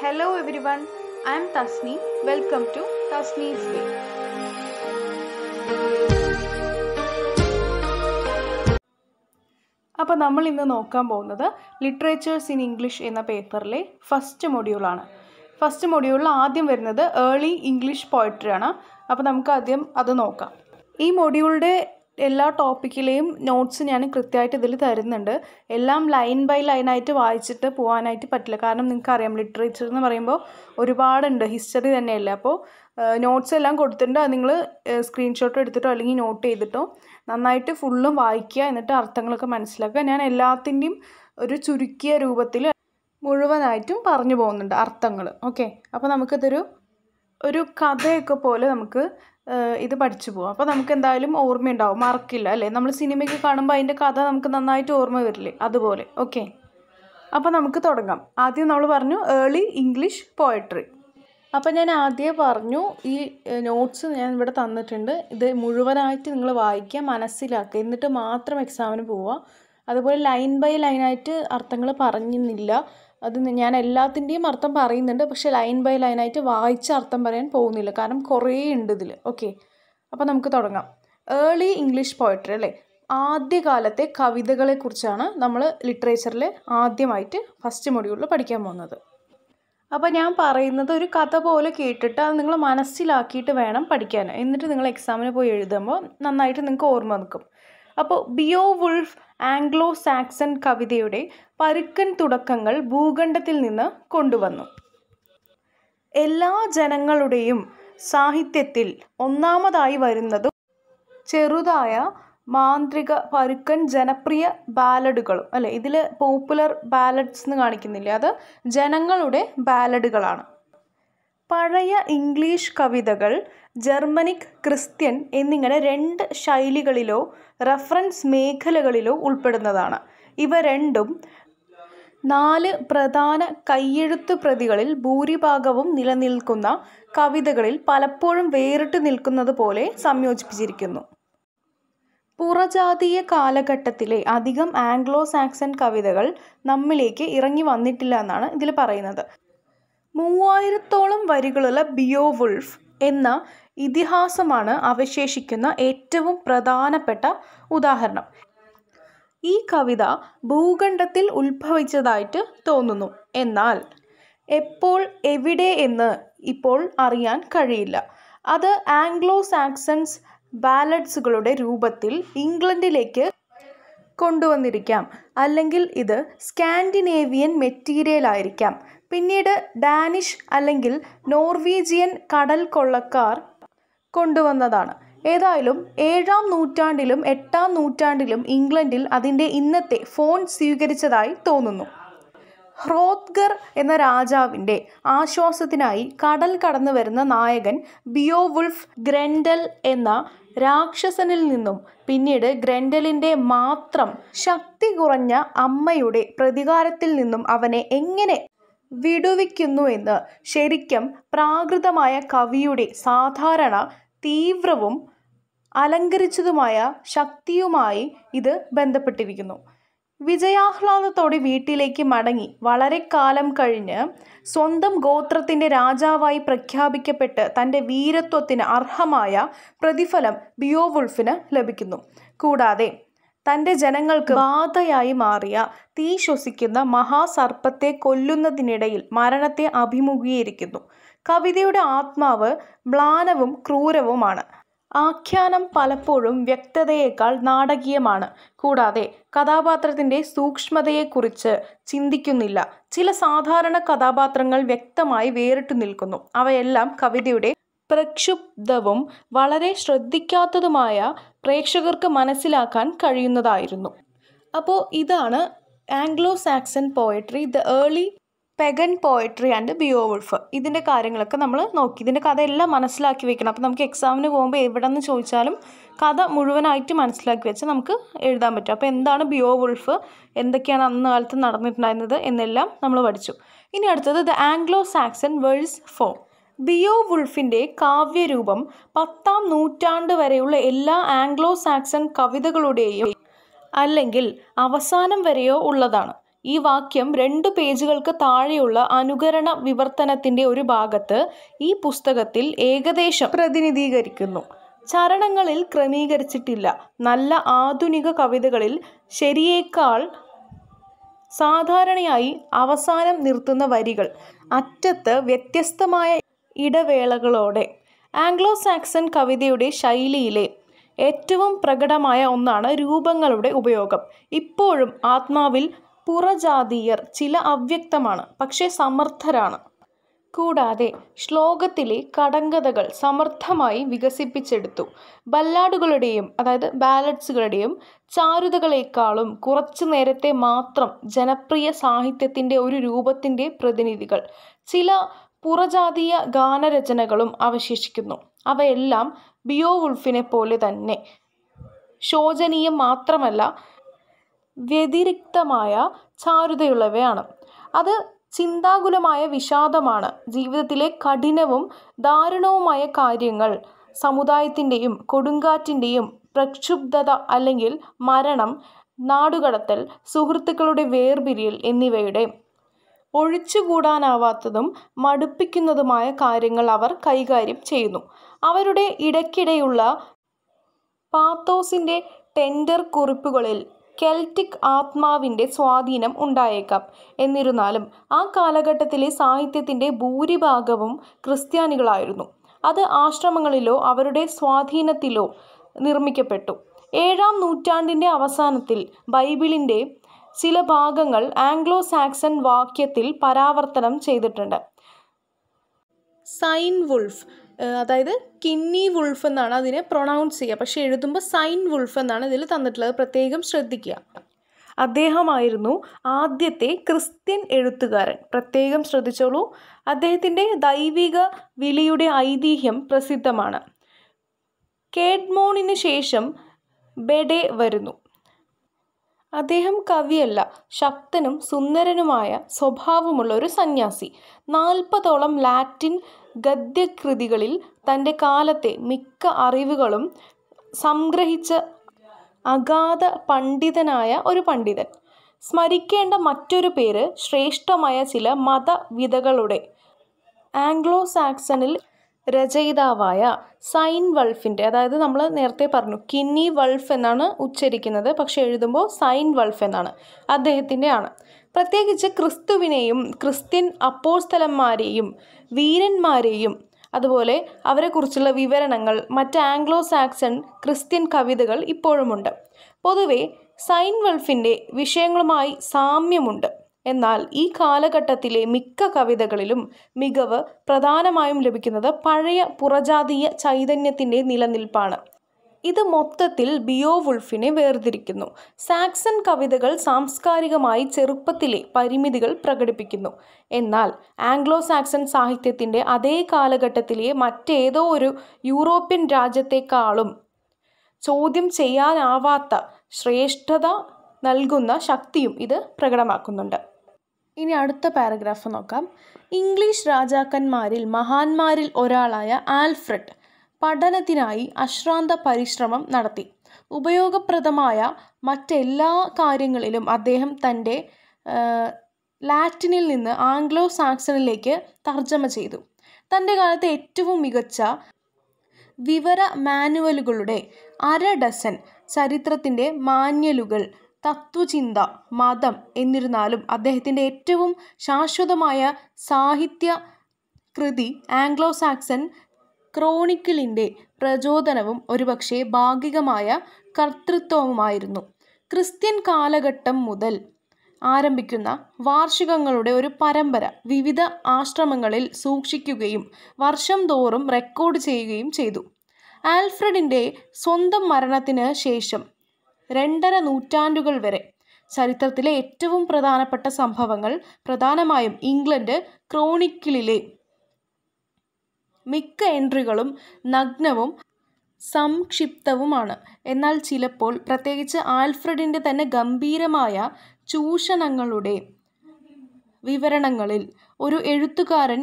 Hello everyone, I am Tasni. Welcome to Tasni's Way. അപ്പോൾ നമ്മൾ ഇന്ന് നോക്കാൻ പോകുന്നത് ലിറ്ററേച്ചേഴ്സ് ഇൻ ഇംഗ്ലീഷ് എന്ന പേപ്പറിലെ ഫസ്റ്റ് മൊഡ്യൂളാണ് ഫസ്റ്റ് മൊഡ്യൂളിൽ ആദ്യം വരുന്നത് ഏർലി ഇംഗ്ലീഷ് പോയട്രി ആണ് അപ്പോൾ നമുക്ക് ആദ്യം അത് നോക്കാം ഈ മൊഡ്യൂളിൻ്റെ എല്ലാ ടോപ്പിക്കിലെയും നോട്ട്സ് ഞാൻ കൃത്യമായിട്ട് ഇതിൽ തരുന്നുണ്ട് എല്ലാം ലൈൻ ബൈ ലൈനായിട്ട് വായിച്ചിട്ട് പോകാനായിട്ട് പറ്റില്ല കാരണം നിങ്ങൾക്കറിയാം ലിറ്ററേച്ചർ എന്ന് പറയുമ്പോൾ ഒരുപാടുണ്ട് ഹിസ്റ്ററി തന്നെയല്ലേ അപ്പോൾ നോട്ട്സ് എല്ലാം കൊടുത്തിട്ടുണ്ട് അത് നിങ്ങൾ സ്ക്രീൻഷോട്ട് എടുത്തിട്ടോ അല്ലെങ്കിൽ നോട്ട് ചെയ്തിട്ടോ നന്നായിട്ട് ഫുള്ളും വായിക്കുക എന്നിട്ട് അർത്ഥങ്ങളൊക്കെ മനസ്സിലാക്കുക ഞാൻ എല്ലാത്തിൻ്റെയും ഒരു ചുരുക്കിയ രൂപത്തിൽ മുഴുവനായിട്ടും പറഞ്ഞു പോകുന്നുണ്ട് അർത്ഥങ്ങൾ ഓക്കെ അപ്പോൾ നമുക്കിതൊരു ഒരു കഥയൊക്കെ പോലെ നമുക്ക് ഏഹ്, ഇത് പഠിച്ചു പോകാം അപ്പോൾ നമുക്ക് എന്തായാലും ഓർമ്മയുണ്ടാവും മറക്കില്ല അല്ലേ നമ്മൾ സിനിമയ്ക്ക് കാണുമ്പോൾ അതിൻ്റെ കഥ നമുക്ക് നന്നായിട്ട് ഓർമ്മ വരില്ലേ അതുപോലെ ഓക്കെ അപ്പോൾ നമുക്ക് തുടങ്ങാം ആദ്യം നമ്മൾ പറഞ്ഞു ഏർലി ഇംഗ്ലീഷ് പോയട്രി അപ്പോൾ ഞാൻ ആദ്യമേ പറഞ്ഞു ഈ നോട്ട്സ് ഞാൻ ഇവിടെ തന്നിട്ടുണ്ട് ഇത് മുഴുവനായിട്ട് നിങ്ങൾ വായിക്കുക മനസ്സിലാക്കുക എന്നിട്ട് മാത്രം എക്സാമിന് പോവുക അതുപോലെ ലൈൻ ബൈ ലൈനായിട്ട് അർത്ഥങ്ങൾ പറഞ്ഞിരുന്നില്ല അത് ഞാൻ എല്ലാത്തിൻ്റെയും അർത്ഥം പറയുന്നുണ്ട് പക്ഷേ ലൈൻ ബൈ ലൈനായിട്ട് വായിച്ച അർത്ഥം പറയാൻ പോകുന്നില്ല കാരണം കുറേ ഉണ്ട് ഇതിൽ ഓക്കെ അപ്പോൾ നമുക്ക് തുടങ്ങാം ഏർലി ഇംഗ്ലീഷ് പോയട്രി അല്ലേ ആദ്യകാലത്തെ കവിതകളെക്കുറിച്ചാണ് നമ്മൾ ലിറ്ററേച്ചറിൽ ആദ്യമായിട്ട് ഫസ്റ്റ് മൊഡ്യൂളിൽ പഠിക്കാൻ പോകുന്നത് അപ്പോൾ ഞാൻ പറയുന്നത് ഒരു കഥ പോലെ കേട്ടിട്ട് അത് നിങ്ങൾ മനസ്സിലാക്കിയിട്ട് വേണം പഠിക്കാൻ എന്നിട്ട് നിങ്ങൾ എക്സാമിന് പോയി എഴുതുമ്പോൾ നന്നായിട്ട് നിങ്ങൾക്ക് ഓർമ്മ നിൽക്കും അപ്പോൾ ബിയോ വുൾഫ് ആംഗ്ലോ സാക്സൺ കവിതയുടെ പരുക്കൻ തുടക്കങ്ങൾ ഭൂഖണ്ഡത്തിൽ നിന്ന് കൊണ്ടുവന്നു എല്ലാ ജനങ്ങളുടെയും സാഹിത്യത്തിൽ ഒന്നാമതായി വരുന്നതും ചെറുതായ മാന്ത്രിക പരുക്കൻ ജനപ്രിയ ബാലഡുകളും അല്ലെ ഇതിൽ പോപ്പുലർ ബാലഡ്സ് എന്ന് കാണിക്കുന്നില്ല അത് ജനങ്ങളുടെ ബാലഡുകളാണ് പഴയ ഇംഗ്ലീഷ് കവിതകൾ ജർമ്മനിക് ക്രിസ്ത്യൻ എന്നിങ്ങനെ രണ്ട് ശൈലികളിലോ റഫറൻസ് മേഖലകളിലോ ഉൾപ്പെടുന്നതാണ് ഇവ രണ്ടും നാല് പ്രധാന കയ്യെഴുത്ത് പ്രതികളിൽ ഭൂരിഭാഗവും നിലനിൽക്കുന്ന കവിതകളിൽ പലപ്പോഴും വേറിട്ട് നിൽക്കുന്നത് പോലെ സംയോജിപ്പിച്ചിരിക്കുന്നു പുറജാതീയ കാലഘട്ടത്തിലെ അധികം ആംഗ്ലോ സാക്സൺ കവിതകൾ നമ്മിലേക്ക് ഇറങ്ങി വന്നിട്ടില്ല എന്നാണ് ഇതിൽ പറയുന്നത് മൂവായിരത്തോളം വരികളുള്ള ബിയോ വുൾഫ് എന്ന ഇതിഹാസമാണ് അവശേഷിക്കുന്ന ഏറ്റവും പ്രധാനപ്പെട്ട ഉദാഹരണം ഈ കവിത ഭൂഖണ്ഡത്തിൽ ഉത്ഭവിച്ചതായിട്ട് തോന്നുന്നു എന്നാൽ എപ്പോൾ എവിടെ എന്ന് ഇപ്പോൾ അറിയാൻ കഴിയില്ല അത് ആംഗ്ലോ സാക്സൺസ് ബാലഡ്സുകളുടെ രൂപത്തിൽ ഇംഗ്ലണ്ടിലേക്ക് കൊണ്ടുവന്നിരിക്കാം അല്ലെങ്കിൽ ഇത് സ്കാൻഡിനേവിയൻ മെറ്റീരിയൽ ആയിരിക്കാം പിന്നീട് ഡാനിഷ് അല്ലെങ്കിൽ നോർവീജിയൻ കടൽ കൊള്ളക്കാർ കൊണ്ടുവന്നതാണ് ഏതായാലും ഏഴാം നൂറ്റാണ്ടിലും എട്ടാം നൂറ്റാണ്ടിലും ഇംഗ്ലണ്ടിൽ അതിൻ്റെ ഇന്നത്തെ ഫോൺ സ്വീകരിച്ചതായി തോന്നുന്നു ഹ്രോത്ഗർ എന്ന രാജാവിൻ്റെ ആശ്വാസത്തിനായി കടൽ കടന്നു വരുന്ന നായകൻ ബിയോവുൾഫ് ഗ്രൻഡൽ എന്ന രാക്ഷസനിൽ നിന്നും പിന്നീട് ഗ്രൻഡലിൻ്റെ മാത്രം ശക്തി കുറഞ്ഞ അമ്മയുടെ പ്രതികാരത്തിൽ നിന്നും അവനെ എങ്ങനെ വിടുവിക്കുന്നു എന്ന് ശരിക്കും പ്രാകൃതമായ കവിയുടെ സാധാരണ തീവ്രവും അലങ്കരിച്ചതുമായ ശക്തിയുമായി ഇത് ബന്ധപ്പെട്ടിരിക്കുന്നു വിജയാഹ്ലാദത്തോടെ വീട്ടിലേക്ക് മടങ്ങി വളരെ കാലം കഴിഞ്ഞ് സ്വന്തം ഗോത്രത്തിൻ്റെ രാജാവായി പ്രഖ്യാപിക്കപ്പെട്ട് തൻ്റെ വീരത്വത്തിന് അർഹമായ പ്രതിഫലം ബിയോവുൾഫിന് ലഭിക്കുന്നു കൂടാതെ തൻ്റെ ജനങ്ങൾക്ക് ബാധയായി മാറിയ തീ ശ്വസിക്കുന്ന മഹാസർപ്പത്തെ കൊല്ലുന്നതിനിടയിൽ മരണത്തെ അഭിമുഖീകരിക്കുന്നു കവിതയുടെ ആത്മാവ് മ്ലാനവും ക്രൂരവുമാണ് ആഖ്യാനം പലപ്പോഴും വ്യക്തതയേക്കാൾ നാടകീയമാണ് കൂടാതെ കഥാപാത്രത്തിൻ്റെ സൂക്ഷ്മതയെക്കുറിച്ച് ചിന്തിക്കുന്നില്ല ചില സാധാരണ കഥാപാത്രങ്ങൾ വ്യക്തമായി വേറിട്ടു നിൽക്കുന്നു അവയെല്ലാം കവിതയുടെ പ്രക്ഷുബ്ധവും വളരെ ശ്രദ്ധിക്കാത്തതുമായ പ്രേക്ഷകർക്ക് മനസ്സിലാക്കാൻ കഴിയുന്നതായിരുന്നു അപ്പോൾ ഇതാണ് Anglo Saxon poetry the early pagan poetry and Beowulf ഇതിൻ്റെ കാര്യങ്ങളൊക്കെ നമ്മൾ നോക്കി ഇതിൻ്റെ കഥ എല്ലാം മനസ്സിലാക്കി വെക്കണം അപ്പോൾ നമുക്ക് എക്സാമിന് പോകുമ്പോൾ എവിടെ നിന്ന് ചോദിച്ചാലും കഥ മുഴുവനായിട്ട് മനസ്സിലാക്കി വെച്ച് നമുക്ക് എഴുതാൻ പറ്റും അപ്പോൾ എന്താണ് ബിയോവുൾഫ് എന്തൊക്കെയാണ് അന്ന് കാലത്ത് നടന്നിട്ടുണ്ടായിരുന്നത് എന്നെല്ലാം നമ്മൾ പഠിച്ചു ഇനി അടുത്തത് the Anglo Saxon verse form ബിയോ വുൾഫിൻ്റെ കാവ്യരൂപം പത്താം നൂറ്റാണ്ട് വരെയുള്ള എല്ലാ ആംഗ്ലോ സാക്സൺ കവിതകളുടെയും അല്ലെങ്കിൽ അവസാനം വരെയോ ഉള്ളതാണ് ഈ വാക്യം രണ്ട് പേജുകൾക്ക് താഴെയുള്ള അനുകരണ വിവർത്തനത്തിൻ്റെ ഒരു ഭാഗത്ത് ഈ പുസ്തകത്തിൽ ഏകദേശം പ്രതിനിധീകരിക്കുന്നു ചരണങ്ങളിൽ ക്രമീകരിച്ചിട്ടില്ല നല്ല ആധുനിക കവിതകളിൽ ശരിയേക്കാൾ സാധാരണയായി അവസാനം നിർത്തുന്ന വരികൾ അറ്റത്ത് വ്യത്യസ്തമായ ഇടവേളകളോടെ ആംഗ്ലോ സാക്സൺ കവിതയുടെ ശൈലിയിലെ ഏറ്റവും പ്രകടമായ ഒന്നാണ് രൂപങ്ങളുടെ ഉപയോഗം ഇപ്പോഴും ആത്മാവിൽ പുറജാതീയർ ചില അവ്യക്തമാണ് പക്ഷേ സമർത്ഥരാണ് കൂടാതെ ശ്ലോകത്തിലെ കടങ്കഥകൾ സമർത്ഥമായി വികസിപ്പിച്ചെടുത്തു ബല്ലാഡുകളുടെയും അതായത് ബാലഡ്സുകളുടെയും ചാരുതകളെക്കാളും കുറച്ചു നേരത്തെ മാത്രം ജനപ്രിയ സാഹിത്യത്തിൻ്റെ ഒരു രൂപത്തിൻ്റെ പ്രതിനിധികൾ ചില പുറജാതീയ ഗാനരചനകളും അവശേഷിക്കുന്നു അവയെല്ലാം ബിയോവുൾഫിനെ പോലെ തന്നെ ശോചനീയം മാത്രമല്ല വ്യതിരിക്തമായ ചാരുതയുള്ളവയാണ് അത് ചിന്താകുലമായ വിഷാദമാണ് ജീവിതത്തിലെ കഠിനവും ദാരുണവുമായ കാര്യങ്ങൾ സമുദായത്തിൻ്റെയും കൊടുങ്കാറ്റിൻ്റെയും പ്രക്ഷുബ്ധത അല്ലെങ്കിൽ മരണം നാടുകടത്തൽ സുഹൃത്തുക്കളുടെ വേർപിരിയൽ എന്നിവയുടെ ഒഴിച്ചുകൂടാനാവാത്തതും മടുപ്പിക്കുന്നതുമായ കാര്യങ്ങൾ അവർ കൈകാര്യം ചെയ്യുന്നു അവരുടെ ഇടയ്ക്കിടെയുള്ള പാത്തോസിൻ്റെ ടെൻഡർ കുറിപ്പുകളിൽ കെൽറ്റിക് ആത്മാവിൻ്റെ സ്വാധീനം ഉണ്ടായേക്കാം എന്നിരുന്നാലും ആ കാലഘട്ടത്തിലെ സാഹിത്യത്തിൻ്റെ ഭൂരിഭാഗവും ക്രിസ്ത്യാനികളായിരുന്നു അത് ആശ്രമങ്ങളിലോ അവരുടെ സ്വാധീനത്തിലോ നിർമ്മിക്കപ്പെട്ടു ഏഴാം നൂറ്റാണ്ടിൻ്റെ അവസാനത്തിൽ ബൈബിളിൻ്റെ ചില ഭാഗങ്ങൾ ആംഗ്ലോ സാക്സൺ വാക്യത്തിൽ പരാവർത്തനം ചെയ്തിട്ടുണ്ട് സൈൻ വുൾഫ് അതായത് കിന്നി വുൾഫ് എന്നാണ് അതിനെ പ്രൊണൗൺസ് ചെയ്യുക പക്ഷേ എഴുതുമ്പോൾ സൈൻ വുൾഫ് എന്നാണ് ഇതിൽ തന്നിട്ടുള്ളത് പ്രത്യേകം ശ്രദ്ധിക്കുക അദ്ദേഹമായിരുന്നു ആദ്യത്തെ ക്രിസ്ത്യൻ എഴുത്തുകാരൻ പ്രത്യേകം ശ്രദ്ധിച്ചോളൂ അദ്ദേഹത്തിൻ്റെ ദൈവിക വിളിയുടെ ഐതിഹ്യം പ്രസിദ്ധമാണ് കേഡ്മോണിന് ശേഷം ബെഡെ വരുന്നു അദ്ദേഹം കവിയല്ല ശക്തനും സുന്ദരനുമായ സ്വഭാവമുള്ള ഒരു സന്യാസി നാൽപ്പതോളം ലാറ്റിൻ ഗദ്യകൃതികളിൽ തൻ്റെ കാലത്തെ മിക്ക അറിവുകളും സംഗ്രഹിച്ച അഗാധ പണ്ഡിതനായ ഒരു പണ്ഡിതൻ സ്മരിക്കേണ്ട മറ്റൊരു പേര് ശ്രേഷ്ഠമായ ചില മതവിധകളുടെ ആംഗ്ലോ സാക്സണിൽ രചയിതാവായ സൈൻ വൾഫിൻ്റെ അതായത് നമ്മൾ നേരത്തെ പറഞ്ഞു കിന്നി വൾഫ് എന്നാണ് ഉച്ചരിക്കുന്നത് പക്ഷെ എഴുതുമ്പോൾ സൈൻ വൾഫ് എന്നാണ് അദ്ദേഹത്തിൻ്റെ ആണ് പ്രത്യേകിച്ച് ക്രിസ്തുവിനെയും ക്രിസ്ത്യൻ അപ്പോസ്തലന്മാരെയും വീരന്മാരെയും അതുപോലെ അവരെക്കുറിച്ചുള്ള വിവരണങ്ങൾ മറ്റ് ആംഗ്ലോ സാക്സൺ ക്രിസ്ത്യൻ കവിതകൾ ഇപ്പോഴുമുണ്ട് പൊതുവെ സൈൻ വൾഫിൻ്റെ വിഷയങ്ങളുമായി സാമ്യമുണ്ട് എന്നാൽ ഈ കാലഘട്ടത്തിലെ മിക്ക കവിതകളിലും മികവ് പ്രധാനമായും ലഭിക്കുന്നത് പഴയ പുറജാതീയ ചൈതന്യത്തിൻ്റെ നിലനിൽപ്പാണ് ഇത് മൊത്തത്തിൽ ബിയോവുൾഫിനെ വേർതിരിക്കുന്നു സാക്സൺ കവിതകൾ സാംസ്കാരികമായി ചെറുപ്പത്തിലെ പരിമിതികൾ പ്രകടിപ്പിക്കുന്നു എന്നാൽ ആംഗ്ലോ സാക്സൺ സാഹിത്യത്തിൻ്റെ അതേ കാലഘട്ടത്തിലെ മറ്റേതോ ഒരു യൂറോപ്യൻ രാജ്യത്തെക്കാളും ചോദ്യം ചെയ്യാനാവാത്ത ശ്രേഷ്ഠത നൽകുന്ന ശക്തിയും ഇത് പ്രകടമാക്കുന്നുണ്ട് ഇനി അടുത്ത പാരഗ്രാഫ് നോക്കാം ഇംഗ്ലീഷ് രാജാക്കന്മാരിൽ മഹാന്മാരിൽ ഒരാളായ ആൽഫ്രഡ് പഠനത്തിനായി അശ്രാന്ത പരിശ്രമം നടത്തി ഉപയോഗപ്രദമായ മറ്റെല്ലാ കാര്യങ്ങളിലും അദ്ദേഹം തൻ്റെ ലാറ്റിനിൽ നിന്ന് ആംഗ്ലോ സാക്സണിലേക്ക് തർജ്ജമ ചെയ്തു തൻ്റെ കാലത്തെ ഏറ്റവും മികച്ച വിവര മാനുവലുകളുടെ അര ഡസൻ ചരിത്രത്തിൻ്റെ മാന്യലുകൾ തത്വചിന്ത മതം എന്നിരുന്നാലും അദ്ദേഹത്തിൻ്റെ ഏറ്റവും ശാശ്വതമായ സാഹിത്യ കൃതി ആംഗ്ലോ സാക്സൺ ക്രോണിക്കിളിൻ്റെ പ്രചോദനവും ഒരുപക്ഷെ ഭാഗികമായ കർത്തൃത്വവുമായിരുന്നു ക്രിസ്ത്യൻ കാലഘട്ടം മുതൽ ആരംഭിക്കുന്ന വാർഷികങ്ങളുടെ ഒരു പരമ്പര വിവിധ ആശ്രമങ്ങളിൽ സൂക്ഷിക്കുകയും വർഷം തോറും റെക്കോർഡ് ചെയ്യുകയും ചെയ്തു ആൽഫ്രഡിൻ്റെ സ്വന്തം മരണത്തിന് ശേഷം രണ്ടര നൂറ്റാണ്ടുകൾ വരെ ചരിത്രത്തിലെ ഏറ്റവും പ്രധാനപ്പെട്ട സംഭവങ്ങൾ പ്രധാനമായും ഇംഗ്ലണ്ട് ക്രോണിക്കിളിലെ മിക്ക എൻട്രികളും നഗ്നവും സംക്ഷിപ്തവുമാണ് എന്നാൽ ചിലപ്പോൾ പ്രത്യേകിച്ച് ആൽഫ്രഡിൻ്റെ തന്നെ ഗംഭീരമായ ചൂഷണങ്ങളുടെ വിവരണങ്ങളിൽ ഒരു എഴുത്തുകാരൻ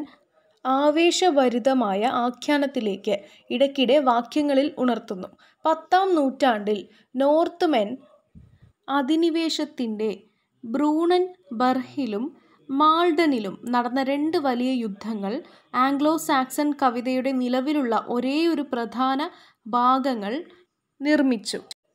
ആവേശഭരിതമായ ആഖ്യാനത്തിലേക്ക് ഇടയ്ക്കിടെ വാക്യങ്ങളിൽ ഉണർത്തുന്നു പത്താം നൂറ്റാണ്ടിൽ നോർത്ത് മെൻ അധിനിവേശത്തിൻ്റെ ബ്രൂണൻ ബർഹിലും മാൾഡനിലും നടന്ന രണ്ട് വലിയ യുദ്ധങ്ങൾ ആംഗ്ലോ സാക്സൺ കവിതയുടെ നിലവിലുള്ള ഒരേയൊരു പ്രധാന ഭാഗങ്ങൾ നിർമ്മിച്ചു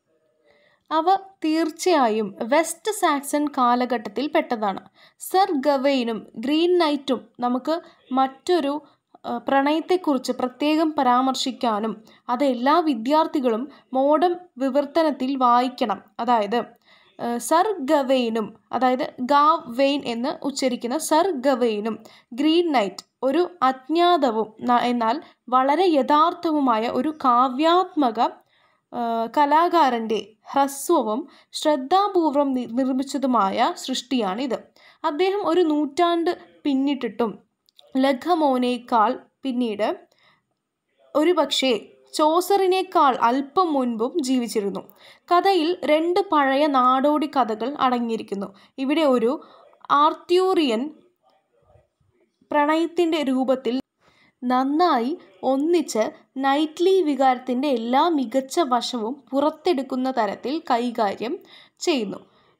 അവ തീർച്ചയായും വെസ്റ്റ് സാക്സൺ കാലഘട്ടത്തിൽ പെട്ടതാണ് സർ ഗവെയിനും ഗ്രീൻ നൈറ്റും നമുക്ക് മറ്റൊരു പ്രണയത്തെക്കുറിച്ച് പ്രത്യേകം പരാമർശിക്കാനും അത് എല്ലാ വിദ്യാർത്ഥികളും മോഡം വിവർത്തനത്തിൽ വായിക്കണം അതായത് സർ ഗവെയിനും അതായത് ഗാവ് വെയിൻ എന്ന് ഉച്ചരിക്കുന്ന സർ ഗവെയിനും ഗ്രീൻ നൈറ്റ് ഒരു അജ്ഞാതവും എന്നാൽ വളരെ യഥാർത്ഥവുമായ ഒരു കാവ്യാത്മക കലാകാരൻ്റെ ഹ്രസ്വവും ശ്രദ്ധാപൂർവം നിർമ്മിച്ചതുമായ സൃഷ്ടിയാണിത് അദ്ദേഹം ഒരു നൂറ്റാണ്ട് പിന്നിട്ടിട്ടും ലഖമോനേക്കാൾ പിന്നീട് ഒരുപക്ഷെ ചോസറിനേക്കാൾ അല്പം മുൻപും ജീവിച്ചിരുന്നു കഥയിൽ രണ്ട് പഴയ നാടോടി കഥകൾ അടങ്ങിയിരിക്കുന്നു ഇവിടെ ഒരു ആർട്യൂറിയൻ പ്രണയത്തിൻ്റെ രൂപത്തിൽ നന്നായി ഒന്നിച്ച് നൈറ്റ്ലി വികാരത്തിൻ്റെ എല്ലാ മികച്ച വശവും പുറത്തെടുക്കുന്ന തരത്തിൽ കൈകാര്യം ചെയ്യുന്നു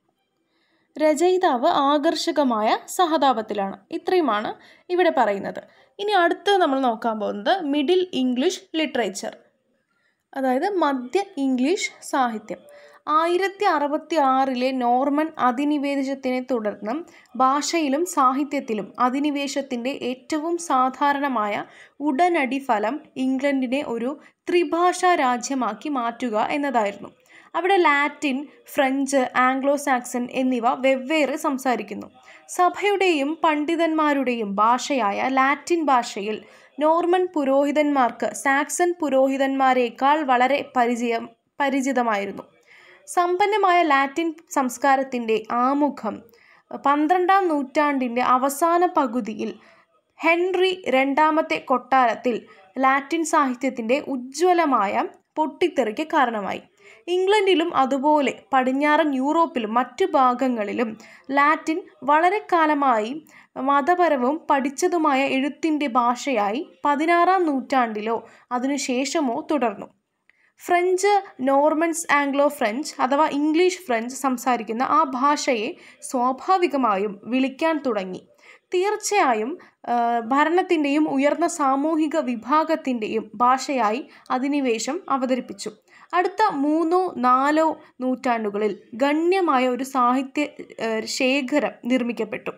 രചയിതാവ് ആകർഷകമായ സഹതാപത്തിലാണ് ഇത്രയുമാണ് ഇവിടെ പറയുന്നത് ഇനി അടുത്ത് നമ്മൾ നോക്കാൻ പോകുന്നത് മിഡിൽ ഇംഗ്ലീഷ് ലിറ്ററേച്ചർ അതായത് മധ്യ ഇംഗ്ലീഷ് സാഹിത്യം ആയിരത്തി അറുപത്തി ആറിലെ നോർമൻ അധിനിവേശത്തിനെ തുടർന്ന് ഭാഷയിലും സാഹിത്യത്തിലും അധിനിവേശത്തിൻ്റെ ഏറ്റവും സാധാരണമായ ഉടനടി ഫലം ഇംഗ്ലണ്ടിനെ ഒരു ത്രിഭാഷാ രാജ്യമാക്കി മാറ്റുക എന്നതായിരുന്നു അവിടെ ലാറ്റിൻ ഫ്രഞ്ച് ആംഗ്ലോ സാക്സൺ എന്നിവ വെവ്വേറെ സംസാരിക്കുന്നു സഭയുടെയും പണ്ഡിതന്മാരുടെയും ഭാഷയായ ലാറ്റിൻ ഭാഷയിൽ നോർമൻ പുരോഹിതന്മാർക്ക് സാക്സൺ പുരോഹിതന്മാരെക്കാൾ വളരെ പരിചയം പരിചിതമായിരുന്നു സമ്പന്നമായ ലാറ്റിൻ സംസ്കാരത്തിൻ്റെ ആമുഖം പന്ത്രണ്ടാം നൂറ്റാണ്ടിൻ്റെ അവസാന പകുതിയിൽ ഹെൻറി രണ്ടാമത്തെ കൊട്ടാരത്തിൽ ലാറ്റിൻ സാഹിത്യത്തിൻ്റെ ഉജ്ജ്വലമായ പൊട്ടിത്തെറിക്ക് കാരണമായി ഇംഗ്ലണ്ടിലും അതുപോലെ പടിഞ്ഞാറൻ യൂറോപ്പിലും മറ്റു ഭാഗങ്ങളിലും ലാറ്റിൻ വളരെ കാലമായി മതപരവും പഠിച്ചതുമായ എഴുത്തിൻ്റെ ഭാഷയായി പതിനാറാം നൂറ്റാണ്ടിലോ അതിനുശേഷമോ തുടർന്നു ഫ്രഞ്ച് നോർമൻസ് ആംഗ്ലോ ഫ്രഞ്ച് അഥവാ ഇംഗ്ലീഷ് ഫ്രഞ്ച് സംസാരിക്കുന്ന ആ ഭാഷയെ സ്വാഭാവികമായും വിളിക്കാൻ തുടങ്ങി തീർച്ചയായും ഭരണത്തിൻ്റെയും ഉയർന്ന സാമൂഹിക വിഭാഗത്തിൻ്റെയും ഭാഷയായി അധിനിവേശം അവതരിപ്പിച്ചു അടുത്ത മൂന്നോ നാലോ നൂറ്റാണ്ടുകളിൽ ഗണ്യമായ ഒരു സാഹിത്യ ശേഖരം നിർമ്മിക്കപ്പെട്ടു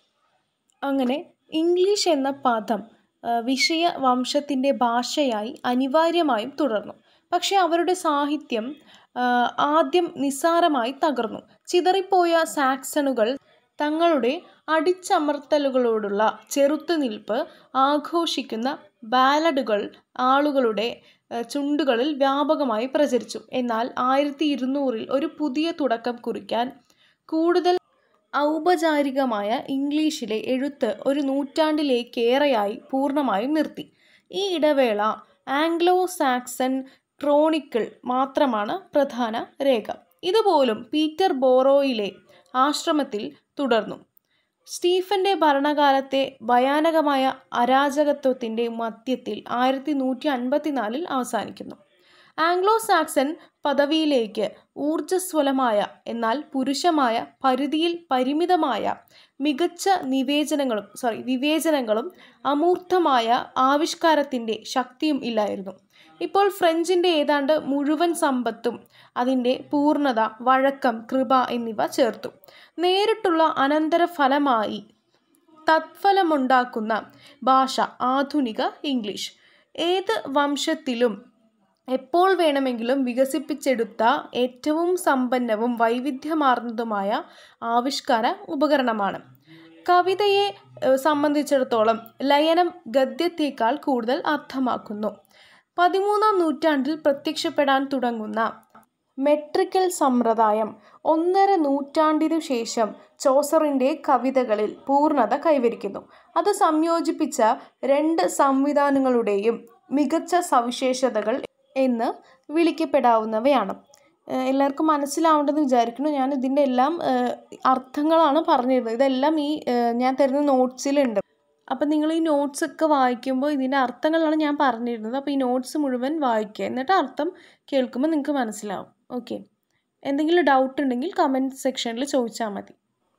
അങ്ങനെ ഇംഗ്ലീഷ് എന്ന പദം വിഷയ വംശത്തിൻ്റെ ഭാഷയായി അനിവാര്യമായും തുടർന്നു പക്ഷേ അവരുടെ സാഹിത്യം ആദ്യം നിസ്സാരമായി തകർന്നു ചിതറിപ്പോയ സാക്സണുകൾ തങ്ങളുടെ അടിച്ചമർത്തലുകളോടുള്ള ചെറുത്തുനിൽപ്പ് ആഘോഷിക്കുന്ന ബാലഡുകൾ ആളുകളുടെ ചുണ്ടുകളിൽ വ്യാപകമായി പ്രചരിച്ചു എന്നാൽ ആയിരത്തി ഇരുന്നൂറിൽ ഒരു പുതിയ തുടക്കം കുറിക്കാൻ കൂടുതൽ ഔപചാരികമായ ഇംഗ്ലീഷിലെ എഴുത്ത് ഒരു നൂറ്റാണ്ടിലേക്കേറെയായി പൂർണ്ണമായും നിർത്തി ഈ ഇടവേള ആംഗ്ലോ സാക്സൺ ക്രോണിക്കിൾ മാത്രമാണ് പ്രധാന രേഖ ഇതുപോലും പീറ്റർ ബോറോയിലെ ആശ്രമത്തിൽ തുടർന്നു സ്റ്റീഫന്റെ ഭരണകാലത്തെ ഭയാനകമായ അരാജകത്വത്തിൻ്റെ മധ്യത്തിൽ ആയിരത്തി നൂറ്റി അൻപത്തിനാലിൽ അവസാനിക്കുന്നു ആംഗ്ലോ സാക്സൺ പദവിയിലേക്ക് ഊർജ്ജസ്വലമായ എന്നാൽ പുരുഷമായ പരിധിയിൽ പരിമിതമായ മികച്ച നിവേചനങ്ങളും സോറി വിവേചനങ്ങളും അമൂർത്തമായ ആവിഷ്കാരത്തിൻ്റെ ശക്തിയും ഇല്ലായിരുന്നു ഇപ്പോൾ ഫ്രഞ്ചിൻ്റെ ഏതാണ്ട് മുഴുവൻ സമ്പത്തും അതിൻ്റെ പൂർണ്ണത വഴക്കം കൃപ എന്നിവ ചേർത്തു നേരിട്ടുള്ള അനന്തരഫലമായി തത്ഫലമുണ്ടാക്കുന്ന ഭാഷ ആധുനിക ഇംഗ്ലീഷ് ഏത് വംശത്തിലും എപ്പോൾ വേണമെങ്കിലും വികസിപ്പിച്ചെടുത്ത ഏറ്റവും സമ്പന്നവും വൈവിധ്യമാർന്നതുമായ ആവിഷ്കാര ഉപകരണമാണ് കവിതയെ സംബന്ധിച്ചിടത്തോളം ലയനം ഗദ്യത്തേക്കാൾ കൂടുതൽ അർത്ഥമാക്കുന്നു പതിമൂന്നാം നൂറ്റാണ്ടിൽ പ്രത്യക്ഷപ്പെടാൻ തുടങ്ങുന്ന മെട്രിക്കൽ സമ്പ്രദായം ഒന്നര നൂറ്റാണ്ടിനു ശേഷം ചോസറിൻ്റെ കവിതകളിൽ പൂർണ്ണത കൈവരിക്കുന്നു അത് സംയോജിപ്പിച്ച രണ്ട് സംവിധാനങ്ങളുടെയും മികച്ച സവിശേഷതകൾ എന്ന് വിളിക്കപ്പെടാവുന്നവയാണ് എല്ലാവർക്കും മനസ്സിലാവേണ്ടെന്ന് വിചാരിക്കുന്നു ഞാൻ ഇതിൻ്റെ എല്ലാം അർത്ഥങ്ങളാണ് പറഞ്ഞിരുന്നത് ഇതെല്ലാം ഈ ഞാൻ തരുന്ന നോട്ട്സിലുണ്ട് അപ്പം നിങ്ങൾ ഈ നോട്ട്സ് ഒക്കെ വായിക്കുമ്പോൾ ഇതിൻ്റെ അർത്ഥങ്ങളാണ് ഞാൻ പറഞ്ഞിരുന്നത് അപ്പോൾ ഈ നോട്ട്സ് മുഴുവൻ വായിക്കുക എന്നിട്ട് അർത്ഥം കേൾക്കുമ്പോൾ നിങ്ങൾക്ക് മനസ്സിലാവും ഓക്കെ എന്തെങ്കിലും ഡൗട്ട് ഉണ്ടെങ്കിൽ കമൻറ്റ് സെക്ഷനിൽ ചോദിച്ചാൽ മതി